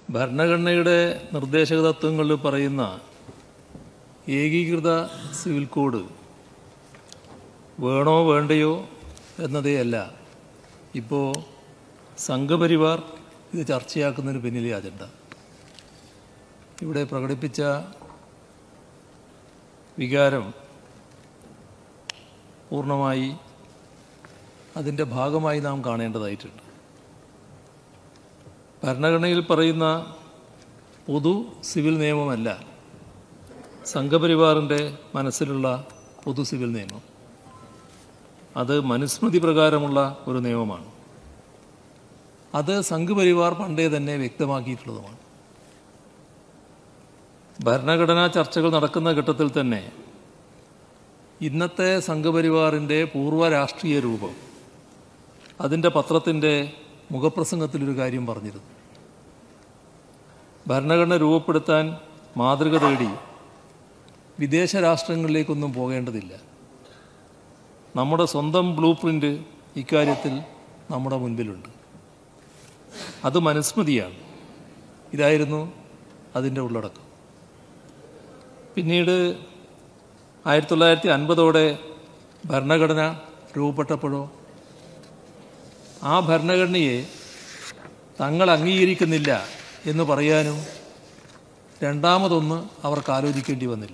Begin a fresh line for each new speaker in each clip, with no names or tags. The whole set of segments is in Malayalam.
ഭരണഘടനയുടെ നിർദ്ദേശക തത്വങ്ങളിൽ പറയുന്ന ഏകീകൃത സിവിൽ കോഡ് വേണോ വേണ്ടയോ എന്നതേ അല്ല ഇപ്പോൾ സംഘപരിവാർ ഇത് ചർച്ചയാക്കുന്നതിന് പിന്നിലെ അജണ്ട ഇവിടെ പ്രകടിപ്പിച്ച വികാരം പൂർണ്ണമായി അതിൻ്റെ ഭാഗമായി നാം കാണേണ്ടതായിട്ടുണ്ട് ഭരണഘടനയിൽ പറയുന്ന പൊതു സിവിൽ നിയമമല്ല സംഘപരിവാറിൻ്റെ മനസ്സിലുള്ള പൊതു സിവിൽ നിയമം അത് മനുസ്മൃതി പ്രകാരമുള്ള ഒരു നിയമമാണ് അത് സംഘപരിവാർ പണ്ടേ തന്നെ വ്യക്തമാക്കിയിട്ടുള്ളതുമാണ് ഭരണഘടനാ ചർച്ചകൾ നടക്കുന്ന ഘട്ടത്തിൽ തന്നെ ഇന്നത്തെ സംഘപരിവാറിൻ്റെ പൂർവ്വ രാഷ്ട്രീയ രൂപം അതിൻ്റെ പത്രത്തിൻ്റെ മുഖപ്രസംഗത്തിലൊരു കാര്യം പറഞ്ഞിരുന്നു ഭരണഘടന രൂപപ്പെടുത്താൻ മാതൃക തേടി വിദേശ രാഷ്ട്രങ്ങളിലേക്കൊന്നും പോകേണ്ടതില്ല നമ്മുടെ സ്വന്തം ബ്ലൂ പ്രിൻ്റ് ഇക്കാര്യത്തിൽ നമ്മുടെ മുൻപിലുണ്ട് അത് മനുസ്മൃതിയാണ് ഇതായിരുന്നു അതിൻ്റെ ഉള്ളടക്കം പിന്നീട് ആയിരത്തി തൊള്ളായിരത്തി അൻപതോടെ ഭരണഘടന രൂപപ്പെട്ടപ്പോഴോ ആ ഭരണഘടനയെ തങ്ങൾ അംഗീകരിക്കുന്നില്ല എന്ന് പറയാനും രണ്ടാമതൊന്ന് അവർക്ക് ആലോചിക്കേണ്ടി വന്നില്ല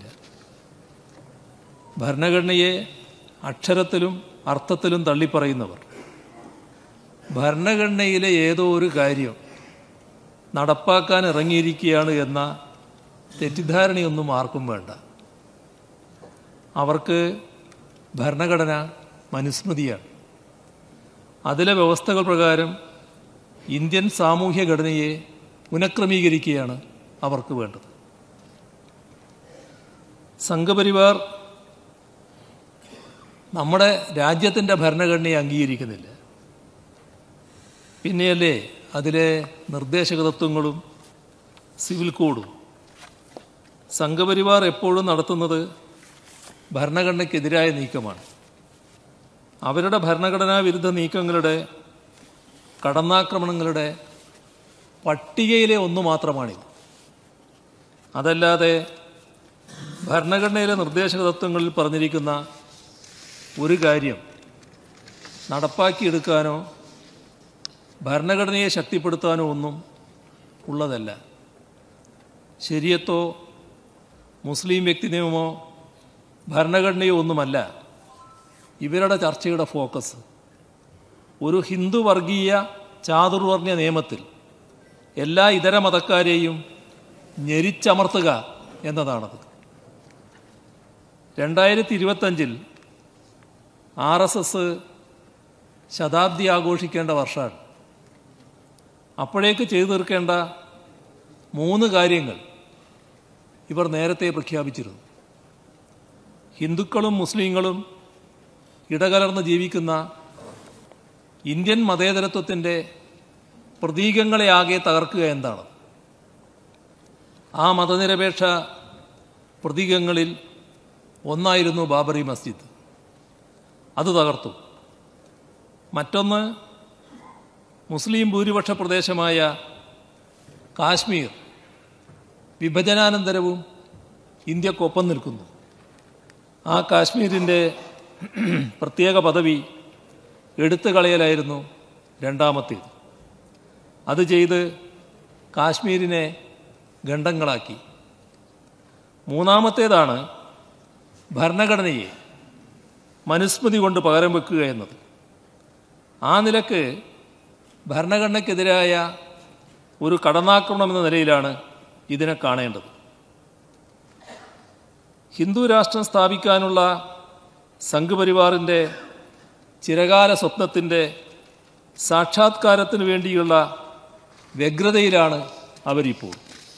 ഭരണഘടനയെ അക്ഷരത്തിലും അർത്ഥത്തിലും തള്ളിപ്പറയുന്നവർ ഭരണഘടനയിലെ ഏതോ ഒരു കാര്യം നടപ്പാക്കാൻ ഇറങ്ങിയിരിക്കുകയാണ് എന്ന തെറ്റിദ്ധാരണയൊന്നും ആർക്കും വേണ്ട അവർക്ക് ഭരണഘടന മനുസ്മൃതിയാണ് അതിലെ വ്യവസ്ഥകൾ പ്രകാരം ഇന്ത്യൻ സാമൂഹ്യ ഘടനയെ പുനഃക്രമീകരിക്കുകയാണ് അവർക്ക് വേണ്ടത് സംഘപരിവാർ നമ്മുടെ രാജ്യത്തിൻ്റെ ഭരണഘടനയെ അംഗീകരിക്കുന്നില്ല പിന്നെയല്ലേ അതിലെ നിർദ്ദേശക തത്വങ്ങളും സിവിൽ കോഡും സംഘപരിവാർ എപ്പോഴും നടത്തുന്നത് ഭരണഘടനയ്ക്കെതിരായ നീക്കമാണ് അവരുടെ ഭരണഘടനാ വിരുദ്ധ നീക്കങ്ങളുടെ കടന്നാക്രമണങ്ങളുടെ പട്ടികയിലെ ഒന്ന് മാത്രമാണിത് അതല്ലാതെ ഭരണഘടനയിലെ നിർദ്ദേശക തത്വങ്ങളിൽ പറഞ്ഞിരിക്കുന്ന ഒരു കാര്യം നടപ്പാക്കിയെടുക്കാനോ ഭരണഘടനയെ ശക്തിപ്പെടുത്താനോ ഒന്നും ഉള്ളതല്ല ശരിയത്തോ മുസ്ലിം വ്യക്തി നിയമമോ ഭരണഘടനയോ ഒന്നുമല്ല ഇവരുടെ ചർച്ചയുടെ ഫോക്കസ് ഒരു ഹിന്ദു വർഗീയ ചാതുർവർണ്ണ നിയമത്തിൽ എല്ലാ ഇതര മതക്കാരെയും ഞെരിച്ചമർത്തുക എന്നതാണത് രണ്ടായിരത്തി ഇരുപത്തഞ്ചിൽ ആർ എസ് എസ് ശതാബ്ദി ആഘോഷിക്കേണ്ട വർഷമാണ് അപ്പോഴേക്ക് ചെയ്തു തീർക്കേണ്ട മൂന്ന് കാര്യങ്ങൾ ഇവർ നേരത്തെ പ്രഖ്യാപിച്ചിരുന്നു ഹിന്ദുക്കളും മുസ്ലിങ്ങളും ഇടകലർന്ന് ജീവിക്കുന്ന ഇന്ത്യൻ മതേതരത്വത്തിൻ്റെ പ്രതീകങ്ങളെ ആകെ തകർക്കുക എന്താണ് ആ മതനിരപേക്ഷ പ്രതീകങ്ങളിൽ ഒന്നായിരുന്നു ബാബറി മസ്ജിദ് അത് തകർത്തു മറ്റൊന്ന് മുസ്ലിം ഭൂരിപക്ഷ പ്രദേശമായ കാശ്മീർ വിഭജനാനന്തരവും ഇന്ത്യക്കൊപ്പം നിൽക്കുന്നു ആ കാശ്മീരിൻ്റെ പ്രത്യേക പദവി എടുത്തു കളയലായിരുന്നു രണ്ടാമത്തേത് അത് ചെയ്ത് കാശ്മീരിനെ ഖണ്ഡങ്ങളാക്കി മൂന്നാമത്തേതാണ് ഭരണഘടനയെ മനുസ്മൃതി കൊണ്ട് പകരം വെക്കുക എന്നത് ആ നിലക്ക് ഭരണഘടനയ്ക്കെതിരായ ഒരു കടന്നാക്രമണം എന്ന നിലയിലാണ് ഇതിനെ കാണേണ്ടത് ഹിന്ദു രാഷ്ട്രം സ്ഥാപിക്കാനുള്ള സംഘപരിവാറിൻ്റെ ചിരകാല സ്വപ്നത്തിൻ്റെ സാക്ഷാത്കാരത്തിന് വേണ്ടിയുള്ള വ്യഗ്രതയിലാണ് അവരിപ്പോൾ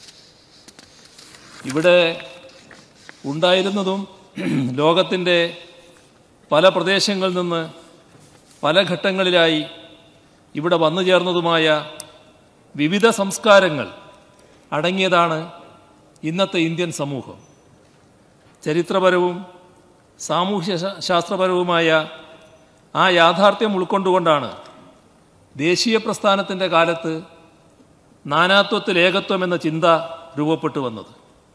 ഇവിടെ ഉണ്ടായിരുന്നതും ലോകത്തിൻ്റെ പല പ്രദേശങ്ങളിൽ നിന്ന് പല ഘട്ടങ്ങളിലായി ഇവിടെ വന്നു ചേർന്നതുമായ വിവിധ സംസ്കാരങ്ങൾ അടങ്ങിയതാണ് ഇന്നത്തെ ഇന്ത്യൻ സമൂഹം ചരിത്രപരവും സാമൂഹ്യ ശാ- ശാസ്ത്രപരവുമായ ആ യാഥാർത്ഥ്യം ഉൾക്കൊണ്ടുകൊണ്ടാണ് ദേശീയ പ്രസ്ഥാനത്തിൻ്റെ കാലത്ത് നാനാത്വത്തിൽ ഏകത്വം എന്ന ചിന്ത രൂപപ്പെട്ടു വന്നത്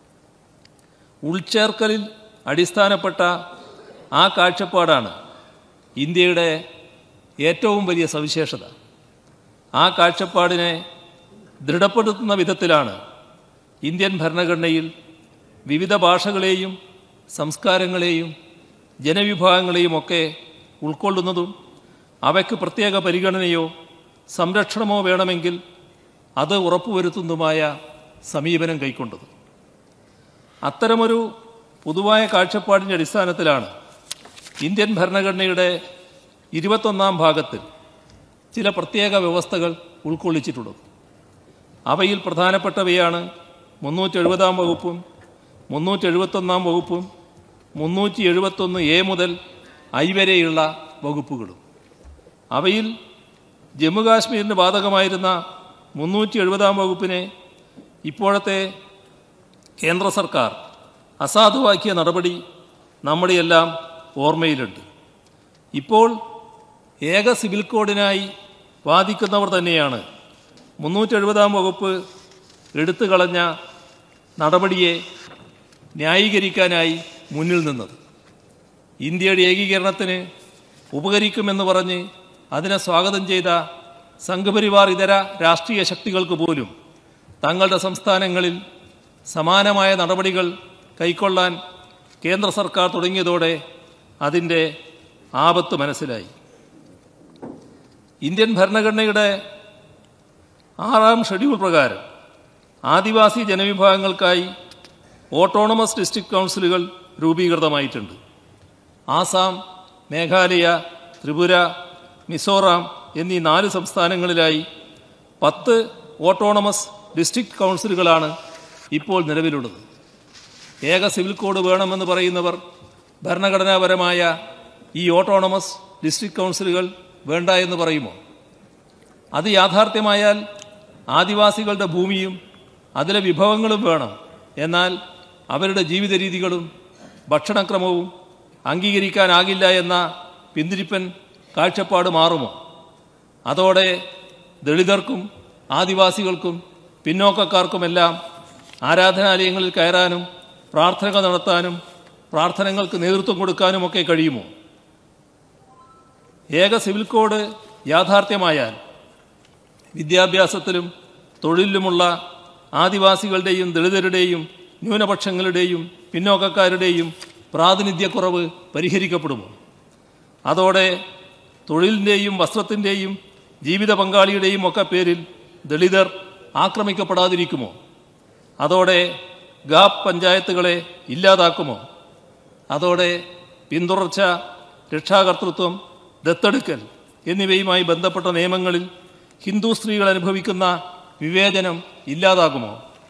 ഉൾച്ചേർക്കലിൽ അടിസ്ഥാനപ്പെട്ട ആ കാഴ്ചപ്പാടാണ് ഇന്ത്യയുടെ ഏറ്റവും വലിയ സവിശേഷത ആ കാഴ്ചപ്പാടിനെ ദൃഢപ്പെടുത്തുന്ന വിധത്തിലാണ് ഇന്ത്യൻ ഭരണഘടനയിൽ വിവിധ ഭാഷകളെയും സംസ്കാരങ്ങളെയും ജനവിഭാഗങ്ങളെയും ഒക്കെ ഉൾക്കൊള്ളുന്നതും അവയ്ക്ക് പ്രത്യേക പരിഗണനയോ സംരക്ഷണമോ വേണമെങ്കിൽ അത് ഉറപ്പുവരുത്തുന്നതുമായ സമീപനം കൈക്കൊണ്ടത് അത്തരമൊരു പൊതുവായ കാഴ്ചപ്പാടിൻ്റെ അടിസ്ഥാനത്തിലാണ് ഇന്ത്യൻ ഭരണഘടനയുടെ ഇരുപത്തൊന്നാം ഭാഗത്തിൽ ചില പ്രത്യേക വ്യവസ്ഥകൾ ഉൾക്കൊള്ളിച്ചിട്ടുള്ളത് അവയിൽ പ്രധാനപ്പെട്ടവയാണ് മുന്നൂറ്റി എഴുപതാം വകുപ്പും മുന്നൂറ്റി എഴുപത്തൊന്നാം വകുപ്പും മുന്നൂറ്റി എഴുപത്തൊന്ന് എ മുതൽ ഐ വരെയുള്ള വകുപ്പുകളും അവയിൽ ജമ്മുകാശ്മീരിന് ബാധകമായിരുന്ന മുന്നൂറ്റി എഴുപതാം വകുപ്പിനെ ഇപ്പോഴത്തെ കേന്ദ്ര സർക്കാർ അസാധുവാക്കിയ നടപടി നമ്മുടെയെല്ലാം ഓർമ്മയിലുണ്ട് ഇപ്പോൾ ഏക സിവിൽ കോഡിനായി വാദിക്കുന്നവർ തന്നെയാണ് മുന്നൂറ്റി എഴുപതാം വകുപ്പ് എടുത്തു കളഞ്ഞ നടപടിയെ ന്യായീകരിക്കാനായി മുന്നിൽ നിന്നത് ഇന്ത്യയുടെ ഏകീകരണത്തിന് ഉപകരിക്കുമെന്ന് പറഞ്ഞ് അതിനെ സ്വാഗതം ചെയ്ത സംഘപരിവാർ ഇതര രാഷ്ട്രീയ ശക്തികൾക്ക് പോലും തങ്ങളുടെ സംസ്ഥാനങ്ങളിൽ സമാനമായ നടപടികൾ കൈക്കൊള്ളാൻ കേന്ദ്ര സർക്കാർ തുടങ്ങിയതോടെ അതിൻ്റെ ആപത്ത് മനസ്സിലായി ഇന്ത്യൻ ഭരണഘടനയുടെ ആറാം ഷെഡ്യൂൾ പ്രകാരം ആദിവാസി ജനവിഭാഗങ്ങൾക്കായി ഓട്ടോണമസ് ഡിസ്ട്രിക്ട് കൗൺസിലുകൾ രൂപീകൃതമായിട്ടുണ്ട് ആസാം മേഘാലയ ത്രിപുര മിസോറാം എന്നീ നാല് സംസ്ഥാനങ്ങളിലായി പത്ത് ഓട്ടോണമസ് ഡിസ്ട്രിക്ട് കൗൺസിലുകളാണ് ഇപ്പോൾ നിലവിലുള്ളത് ഏക സിവിൽ കോഡ് വേണമെന്ന് പറയുന്നവർ ഭരണഘടനാപരമായ ഈ ഓട്ടോണമസ് ഡിസ്ട്രിക്ട് കൗൺസിലുകൾ വേണ്ട എന്ന് പറയുമോ അത് യാഥാർത്ഥ്യമായാൽ ആദിവാസികളുടെ ഭൂമിയും അതിലെ വിഭവങ്ങളും വേണം എന്നാൽ അവരുടെ ജീവിത രീതികളും ഭക്ഷണക്രമവും അംഗീകരിക്കാനാകില്ല എന്ന പിന്തിരിപ്പൻ കാഴ്ചപ്പാട് മാറുമോ അതോടെ ദളിതർക്കും ആദിവാസികൾക്കും പിന്നോക്കക്കാർക്കുമെല്ലാം ആരാധനാലയങ്ങളിൽ കയറാനും പ്രാർത്ഥനകൾ നടത്താനും പ്രാർത്ഥനകൾക്ക് നേതൃത്വം കൊടുക്കാനുമൊക്കെ കഴിയുമോ ഏക സിവിൽ കോഡ് യാഥാർത്ഥ്യമായാൽ വിദ്യാഭ്യാസത്തിലും തൊഴിലിലുമുള്ള ആദിവാസികളുടെയും ദളിതരുടെയും ന്യൂനപക്ഷങ്ങളുടെയും പിന്നോക്കക്കാരുടെയും പ്രാതിനിധ്യക്കുറവ് പരിഹരിക്കപ്പെടുമോ അതോടെ തൊഴിലിൻ്റെയും വസ്ത്രത്തിൻ്റെയും ജീവിത പങ്കാളിയുടെയും ഒക്കെ പേരിൽ ദളിതർ ആക്രമിക്കപ്പെടാതിരിക്കുമോ അതോടെ ഗാപ് പഞ്ചായത്തുകളെ ഇല്ലാതാക്കുമോ അതോടെ പിന്തുടർച്ച രക്ഷാകർതൃത്വം ദത്തെടുക്കൽ എന്നിവയുമായി ബന്ധപ്പെട്ട നിയമങ്ങളിൽ ഹിന്ദു സ്ത്രീകൾ അനുഭവിക്കുന്ന വിവേചനം ഇല്ലാതാകുമോ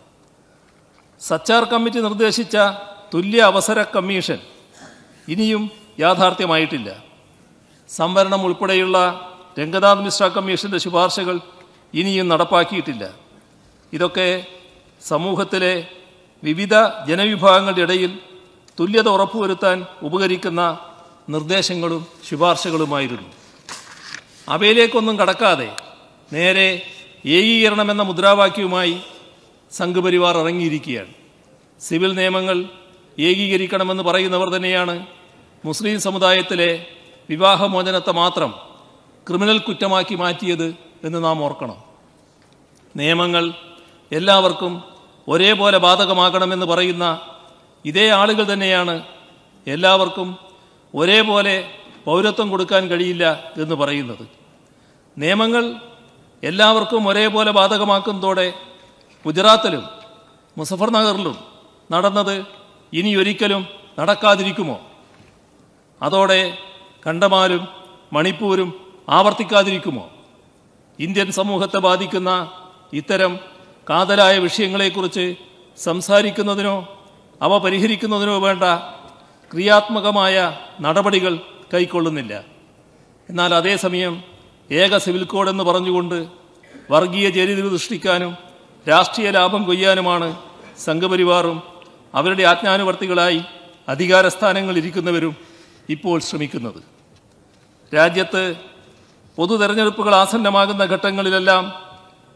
സച്ചാർ കമ്മിറ്റി നിർദ്ദേശിച്ച തുല്യ അവസര കമ്മീഷൻ ഇനിയും യാഥാർത്ഥ്യമായിട്ടില്ല സംവരണം ഉൾപ്പെടെയുള്ള രംഗനാഥ് മിശ്ര കമ്മീഷന്റെ ശുപാർശകൾ ഇനിയും നടപ്പാക്കിയിട്ടില്ല ഇതൊക്കെ സമൂഹത്തിലെ വിവിധ ജനവിഭാഗങ്ങളുടെ ഇടയിൽ തുല്യത ഉറപ്പുവരുത്താൻ ഉപകരിക്കുന്ന നിർദ്ദേശങ്ങളും ശുപാർശകളുമായിരുന്നു അവയിലേക്കൊന്നും കടക്കാതെ നേരെ ഏകീകരണമെന്ന മുദ്രാവാക്യവുമായി സംഘപരിവാർ ഇറങ്ങിയിരിക്കുകയാണ് സിവിൽ നിയമങ്ങൾ ഏകീകരിക്കണമെന്ന് പറയുന്നവർ തന്നെയാണ് മുസ്ലിം സമുദായത്തിലെ വിവാഹമോചനത്തെ മാത്രം ക്രിമിനൽ കുറ്റമാക്കി മാറ്റിയത് എന്ന് നാം ഓർക്കണം നിയമങ്ങൾ എല്ലാവർക്കും ഒരേപോലെ ബാധകമാകണമെന്ന് പറയുന്ന ഇതേ ആളുകൾ തന്നെയാണ് എല്ലാവർക്കും ഒരേപോലെ പൗരത്വം കൊടുക്കാൻ കഴിയില്ല എന്ന് പറയുന്നത് നിയമങ്ങൾ എല്ലാവർക്കും ഒരേപോലെ ബാധകമാക്കുന്നതോടെ ഗുജറാത്തിലും മുസഫർ നഗറിലും നടന്നത് ഇനി ഒരിക്കലും നടക്കാതിരിക്കുമോ അതോടെ കണ്ടമാലും മണിപ്പൂരും ആവർത്തിക്കാതിരിക്കുമോ ഇന്ത്യൻ സമൂഹത്തെ ബാധിക്കുന്ന ഇത്തരം കാതലായ വിഷയങ്ങളെക്കുറിച്ച് സംസാരിക്കുന്നതിനോ അവ പരിഹരിക്കുന്നതിനോ വേണ്ട ക്രിയാത്മകമായ നടപടികൾ കൈക്കൊള്ളുന്നില്ല എന്നാൽ അതേസമയം ഏക സിവിൽ കോഡ് എന്ന് പറഞ്ഞുകൊണ്ട് വർഗീയ ചേരിതിരിവ് സൃഷ്ടിക്കാനും രാഷ്ട്രീയ ലാഭം കൊയ്യാനുമാണ് സംഘപരിവാറും അവരുടെ ആജ്ഞാനുവർത്തികളായി അധികാരസ്ഥാനങ്ങളിൽ ഇരിക്കുന്നവരും ഇപ്പോൾ ശ്രമിക്കുന്നത് രാജ്യത്ത് പൊതു തെരഞ്ഞെടുപ്പുകൾ ആസന്നമാകുന്ന ഘട്ടങ്ങളിലെല്ലാം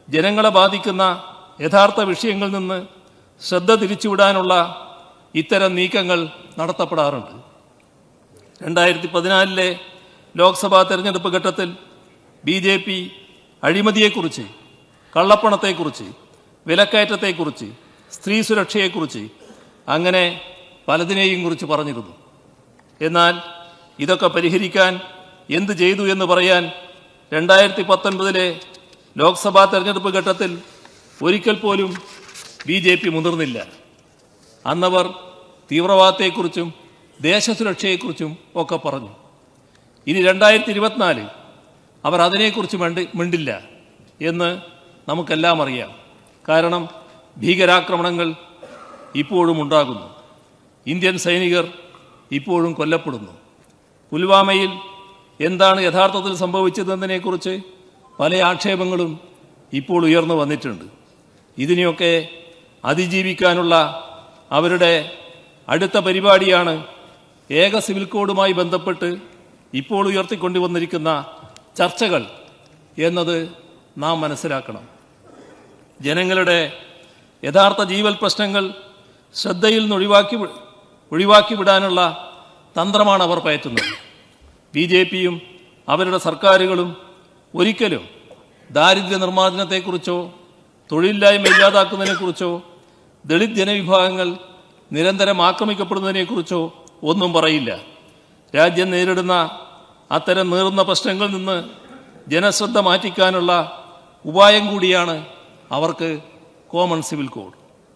ജനങ്ങളെ ബാധിക്കുന്ന യഥാർത്ഥ വിഷയങ്ങളിൽ നിന്ന് ശ്രദ്ധ തിരിച്ചുവിടാനുള്ള ഇത്തരം നീക്കങ്ങൾ നടത്തപ്പെടാറുണ്ട് രണ്ടായിരത്തി പതിനാലിലെ ലോക്സഭാ തെരഞ്ഞെടുപ്പ് ഘട്ടത്തിൽ ബി ജെ പി അഴിമതിയെക്കുറിച്ച് കള്ളപ്പണത്തെക്കുറിച്ച് വിലക്കയറ്റത്തെക്കുറിച്ച് സ്ത്രീ സുരക്ഷയെക്കുറിച്ച് അങ്ങനെ പലതിനെയും കുറിച്ച് പറഞ്ഞിരുന്നു എന്നാൽ ഇതൊക്കെ പരിഹരിക്കാൻ എന്ത് ചെയ്തു എന്ന് പറയാൻ രണ്ടായിരത്തി പത്തൊൻപതിലെ ലോക്സഭാ തെരഞ്ഞെടുപ്പ് ഘട്ടത്തിൽ ഒരിക്കൽ പോലും ബി ജെ പി മുതിർന്നില്ല അന്നവർ തീവ്രവാദത്തെക്കുറിച്ചും ദേശസുരക്ഷയെക്കുറിച്ചും ഒക്കെ പറഞ്ഞു ഇനി രണ്ടായിരത്തി ഇരുപത്തിനാല് അവർ അതിനെക്കുറിച്ച് മിണ്ടി മിണ്ടില്ല എന്ന് നമുക്കെല്ലാം അറിയാം കാരണം ഭീകരാക്രമണങ്ങൾ ഇപ്പോഴും ഉണ്ടാകുന്നു ഇന്ത്യൻ സൈനികർ ഇപ്പോഴും കൊല്ലപ്പെടുന്നു പുൽവാമയിൽ എന്താണ് യഥാർത്ഥത്തിൽ സംഭവിച്ചതെന്നതിനെക്കുറിച്ച് പല ആക്ഷേപങ്ങളും ഇപ്പോൾ ഉയർന്നു വന്നിട്ടുണ്ട് ഇതിനെയൊക്കെ അതിജീവിക്കാനുള്ള അവരുടെ അടുത്ത പരിപാടിയാണ് ഏക സിവിൽ കോഡുമായി ബന്ധപ്പെട്ട് ഇപ്പോൾ ഉയർത്തിക്കൊണ്ടുവന്നിരിക്കുന്ന ചർച്ചകൾ എന്നത് നാം മനസ്സിലാക്കണം ജനങ്ങളുടെ യഥാർത്ഥ ജീവൽ പ്രശ്നങ്ങൾ ശ്രദ്ധയിൽ നിന്ന് ഒഴിവാക്കി വി- ഒഴിവാക്കി വിടാനുള്ള തന്ത്രമാണ് അവർ പയറ്റുന്നത് ബി ജെ പിയും അവരുടെ സർക്കാരുകളും ഒരിക്കലും ദാരിദ്ര്യ നിർമ്മാർജ്ജനത്തെക്കുറിച്ചോ തൊഴിലില്ലായ്മ ഇല്ലാതാക്കുന്നതിനെക്കുറിച്ചോ ദളിത് ജനവിഭാഗങ്ങൾ നിരന്തരം ആക്രമിക്കപ്പെടുന്നതിനെക്കുറിച്ചോ ഒന്നും പറയില്ല രാജ്യം നേരിടുന്ന അത്തരം നീറുന്ന പ്രശ്നങ്ങളിൽ നിന്ന് ജനശ്രദ്ധ മാറ്റിക്കാനുള്ള ഉപായം കൂടിയാണ് അവർക്ക് കോമൺ സിവിൽ കോഡ്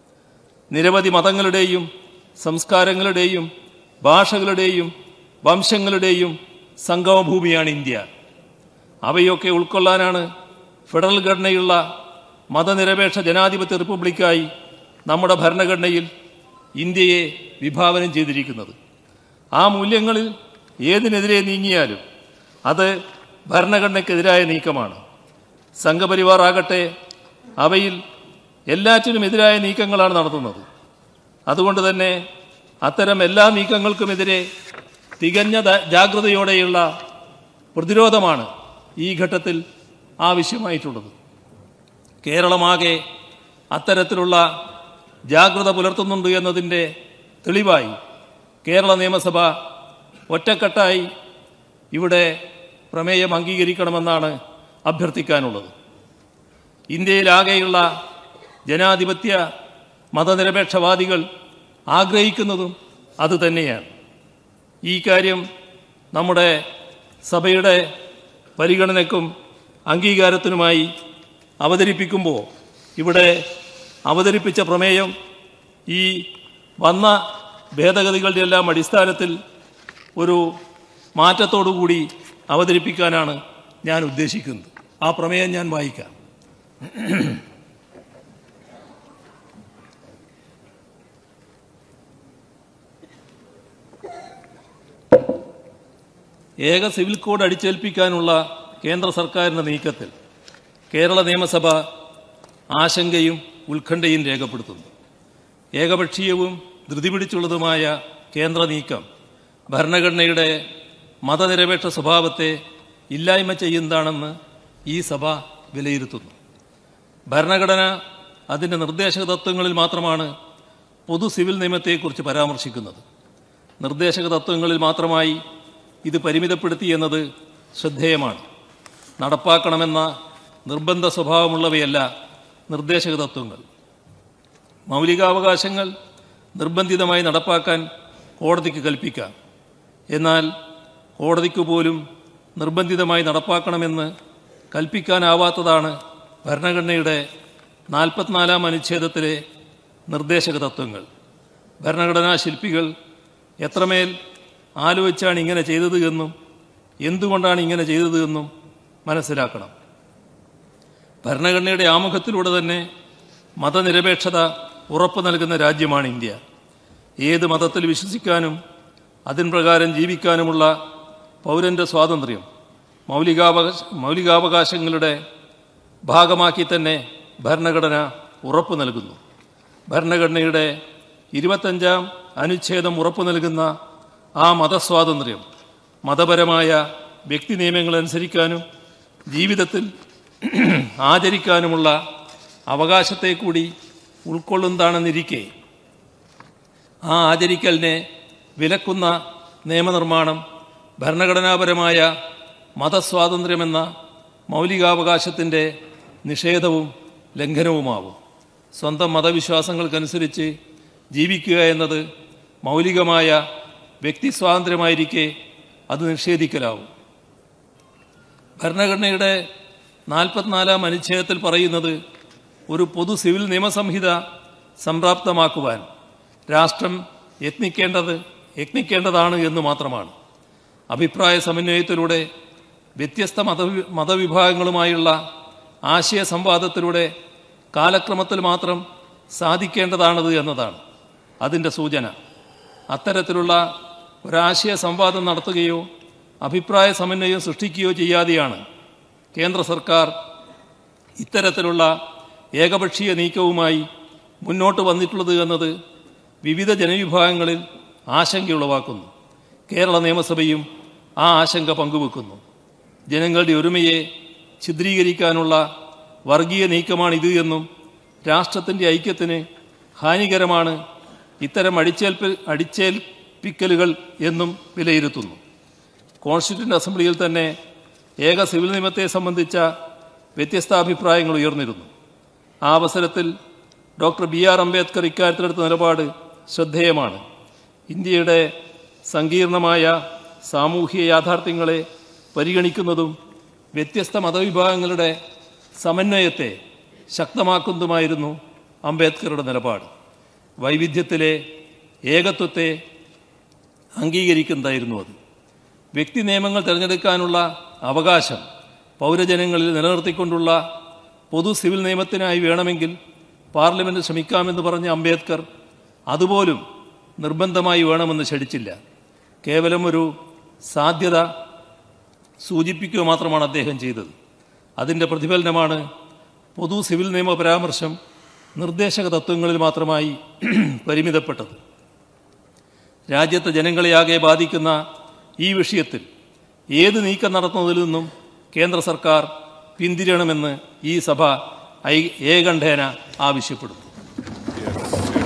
നിരവധി മതങ്ങളുടെയും സംസ്കാരങ്ങളുടെയും ഭാഷകളുടെയും വംശങ്ങളുടെയും സംഗമഭൂമിയാണ് ഇന്ത്യ അവയൊക്കെ ഉൾക്കൊള്ളാനാണ് ഫെഡറൽ ഘടനയുള്ള മതനിരപേക്ഷ ജനാധിപത്യ റിപ്പബ്ലിക്കായി നമ്മുടെ ഭരണഘടനയിൽ ഇന്ത്യയെ വിഭാവനം ചെയ്തിരിക്കുന്നത് ആ മൂല്യങ്ങളിൽ ഏതിനെതിരെ നീങ്ങിയാലും അത് ഭരണഘടനയ്ക്കെതിരായ നീക്കമാണ് സംഘപരിവാർ ആകട്ടെ അവയിൽ എല്ലാറ്റിനും എതിരായ നീക്കങ്ങളാണ് നടത്തുന്നത് അതുകൊണ്ട് തന്നെ അത്തരം എല്ലാ നീക്കങ്ങൾക്കുമെതിരെ തികഞ്ഞ ദ- ജാഗ്രതയോടെയുള്ള പ്രതിരോധമാണ് ഈ ഘട്ടത്തിൽ ആവശ്യമായിട്ടുള്ളത് കേരളമാകെ അത്തരത്തിലുള്ള ജാഗ്രത പുലർത്തുന്നുണ്ട് എന്നതിൻ്റെ തെളിവായി കേരള നിയമസഭ ഒറ്റക്കെട്ടായി ഇവിടെ പ്രമേയം അംഗീകരിക്കണമെന്നാണ് അഭ്യർത്ഥിക്കാനുള്ളത് ഇന്ത്യയിലാകെയുള്ള ജനാധിപത്യ മതനിരപേക്ഷവാദികൾ ആഗ്രഹിക്കുന്നതും അതുതന്നെയാണ് ഈ കാര്യം നമ്മുടെ സഭയുടെ പരിഗണനയ്ക്കും അംഗീകാരത്തിനുമായി അവതരിപ്പിക്കുമ്പോൾ ഇവിടെ അവതരിപ്പിച്ച പ്രമേയം ഈ വന്ന ഭേദഗതികളുടെ എല്ലാം അടിസ്ഥാനത്തിൽ ഒരു മാറ്റത്തോടുകൂടി അവതരിപ്പിക്കാനാണ് ഞാൻ ഉദ്ദേശിക്കുന്നത് ആ പ്രമേയം ഞാൻ വായിക്കാം ഏക സിവിൽ കോഡ് അടിച്ചേൽപ്പിക്കാനുള്ള കേന്ദ്ര സർക്കാരിൻ്റെ നീക്കത്തിൽ കേരള നിയമസഭ ആശങ്കയും ഉത്കണ്ഠയും രേഖപ്പെടുത്തുന്നു ഏകപക്ഷീയവും ധൃതി പിടിച്ചുള്ളതുമായ കേന്ദ്ര നീക്കം ഭരണഘടനയുടെ മതനിരപേക്ഷ സ്വഭാവത്തെ ഇല്ലായ്മ ചെയ്യുന്നതാണെന്ന് ഈ സഭ വിലയിരുത്തുന്നു ഭരണഘടന അതിൻ്റെ നിർദ്ദേശക തത്വങ്ങളിൽ മാത്രമാണ് പൊതു സിവിൽ നിയമത്തെക്കുറിച്ച് പരാമർശിക്കുന്നത് നിർദ്ദേശക തത്വങ്ങളിൽ മാത്രമായി ഇത് പരിമിതപ്പെടുത്തി എന്നത് ശ്രദ്ധേയമാണ് നടപ്പാക്കണമെന്ന നിർബന്ധ സ്വഭാവമുള്ളവയല്ല നിർദ്ദേശക തത്വങ്ങൾ മൗലികാവകാശങ്ങൾ നിർബന്ധിതമായി നടപ്പാക്കാൻ കോടതിക്ക് കൽപ്പിക്കാം എന്നാൽ കോടതിക്ക് പോലും നിർബന്ധിതമായി നടപ്പാക്കണമെന്ന് കൽപ്പിക്കാനാവാത്തതാണ് ഭരണഘടനയുടെ നാൽപ്പത്തിനാലാം അനുച്ഛേദത്തിലെ നിർദ്ദേശക തത്വങ്ങൾ ഭരണഘടനാ ശില്പികൾ എത്രമേൽ ആലോചിച്ചാണ് ഇങ്ങനെ ചെയ്തത് എന്നും എന്തുകൊണ്ടാണ് ഇങ്ങനെ ചെയ്തത് എന്നും മനസ്സിലാക്കണം ഭരണഘടനയുടെ ആമുഖത്തിലൂടെ തന്നെ മതനിരപേക്ഷത ഉറപ്പു നൽകുന്ന രാജ്യമാണ് ഇന്ത്യ ഏത് മതത്തിൽ വിശ്വസിക്കാനും അതിൻ പ്രകാരം ജീവിക്കാനുമുള്ള പൗരൻ്റെ സ്വാതന്ത്ര്യം മൗലികാവകാശ മൗലികാവകാശങ്ങളുടെ ഭാഗമാക്കി തന്നെ ഭരണഘടന ഉറപ്പു നൽകുന്നു ഭരണഘടനയുടെ ഇരുപത്തഞ്ചാം അനുച്ഛേദം ഉറപ്പു നൽകുന്ന ആ മതസ്വാതന്ത്ര്യം മതപരമായ വ്യക്തി നിയമങ്ങൾ അനുസരിക്കാനും ജീവിതത്തിൽ ആചരിക്കാനുമുള്ള അവകാശത്തെ കൂടി ഉൾക്കൊള്ളുന്നതാണെന്നിരിക്കെ ആ ആചരിക്കലിനെ വിലക്കുന്ന നിയമനിർമ്മാണം ഭരണഘടനാപരമായ മതസ്വാതന്ത്ര്യമെന്ന മൗലികാവകാശത്തിൻ്റെ നിഷേധവും ലംഘനവുമാവും സ്വന്തം മതവിശ്വാസങ്ങൾക്കനുസരിച്ച് ജീവിക്കുക എന്നത് മൗലികമായ വ്യക്തിസ്വാതന്ത്ര്യമായിരിക്കെ അത് നിഷേധിക്കലാവും ഭരണഘടനയുടെ നാൽപ്പത്തിനാലാം അനുച്ഛേദത്തിൽ പറയുന്നത് ഒരു പൊതു സിവിൽ നിയമസംഹിത സംപ്രാപ്തമാക്കുവാൻ രാഷ്ട്രം യത്നിക്കേണ്ടത് യത്നിക്കേണ്ടതാണ് എന്ന് മാത്രമാണ് അഭിപ്രായ സമന്വയത്തിലൂടെ വ്യത്യസ്ത മതവി മതവിഭാഗങ്ങളുമായുള്ള ആശയ സംവാദത്തിലൂടെ കാലക്രമത്തിൽ മാത്രം സാധിക്കേണ്ടതാണത് എന്നതാണ് അതിൻ്റെ സൂചന അത്തരത്തിലുള്ള ഒരാശയ സംവാദം നടത്തുകയോ അഭിപ്രായ സമന്വയം സൃഷ്ടിക്കുകയോ ചെയ്യാതെയാണ് കേന്ദ്ര സർക്കാർ ഇത്തരത്തിലുള്ള ഏകപക്ഷീയ നീക്കവുമായി മുന്നോട്ട് വന്നിട്ടുള്ളത് എന്നത് വിവിധ ജനവിഭാഗങ്ങളിൽ ആശങ്കയുളവാക്കുന്നു കേരള നിയമസഭയും ആ ആശങ്ക പങ്കുവെക്കുന്നു ജനങ്ങളുടെ ഒരുമയെ ഛിദ്രീകരിക്കാനുള്ള വർഗീയ നീക്കമാണിത് എന്നും രാഷ്ട്രത്തിൻ്റെ ഐക്യത്തിന് ഹാനികരമാണ് ഇത്തരം അടിച്ചേൽപ്പ് അടിച്ചേൽപ്പിക്കലുകൾ എന്നും വിലയിരുത്തുന്നു കോൺസ്റ്റിറ്റ്യൂന്റ് അസംബ്ലിയിൽ തന്നെ ഏക സിവിൽ നിയമത്തെ സംബന്ധിച്ച വ്യത്യസ്ത അഭിപ്രായങ്ങൾ ഉയർന്നിരുന്നു ആ അവസരത്തിൽ ഡോക്ടർ ബി ആർ അംബേദ്കർ ഇക്കാര്യത്തിലെടുത്ത നിലപാട് ശ്രദ്ധേയമാണ് ഇന്ത്യയുടെ സങ്കീർണമായ സാമൂഹിക യാഥാർത്ഥ്യങ്ങളെ പരിഗണിക്കുന്നതും വ്യത്യസ്ത മതവിഭാഗങ്ങളുടെ സമന്വയത്തെ ശക്തമാക്കുന്നതുമായിരുന്നു അംബേദ്കറുടെ നിലപാട് വൈവിധ്യത്തിലെ ഏകത്വത്തെ അംഗീകരിക്കുന്നതായിരുന്നു അത് വ്യക്തി നിയമങ്ങൾ തിരഞ്ഞെടുക്കാനുള്ള അവകാശം പൗരജനങ്ങളിൽ നിലനിർത്തിക്കൊണ്ടുള്ള പൊതു സിവിൽ നിയമത്തിനായി വേണമെങ്കിൽ പാർലമെന്റ് ശ്രമിക്കാമെന്ന് പറഞ്ഞ അംബേദ്കർ അതുപോലും നിർബന്ധമായി വേണമെന്ന് ക്ഷണിച്ചില്ല കേവലം ഒരു സാധ്യത സൂചിപ്പിക്കുക മാത്രമാണ് അദ്ദേഹം ചെയ്തത് അതിൻ്റെ പ്രതിഫലനമാണ് പൊതു സിവിൽ നിയമ പരാമർശം നിർദ്ദേശക തത്വങ്ങളിൽ മാത്രമായി പരിമിതപ്പെട്ടത് രാജ്യത്തെ ജനങ്ങളെയാകെ ബാധിക്കുന്ന ഈ വിഷയത്തിൽ ഏത് നീക്കം നടത്തുന്നതിൽ നിന്നും കേന്ദ്ര സർക്കാർ പിന്തിരിയണമെന്ന് ഈ സഭ ഐ ഏകണ്ഠേന ആവശ്യപ്പെടുന്നു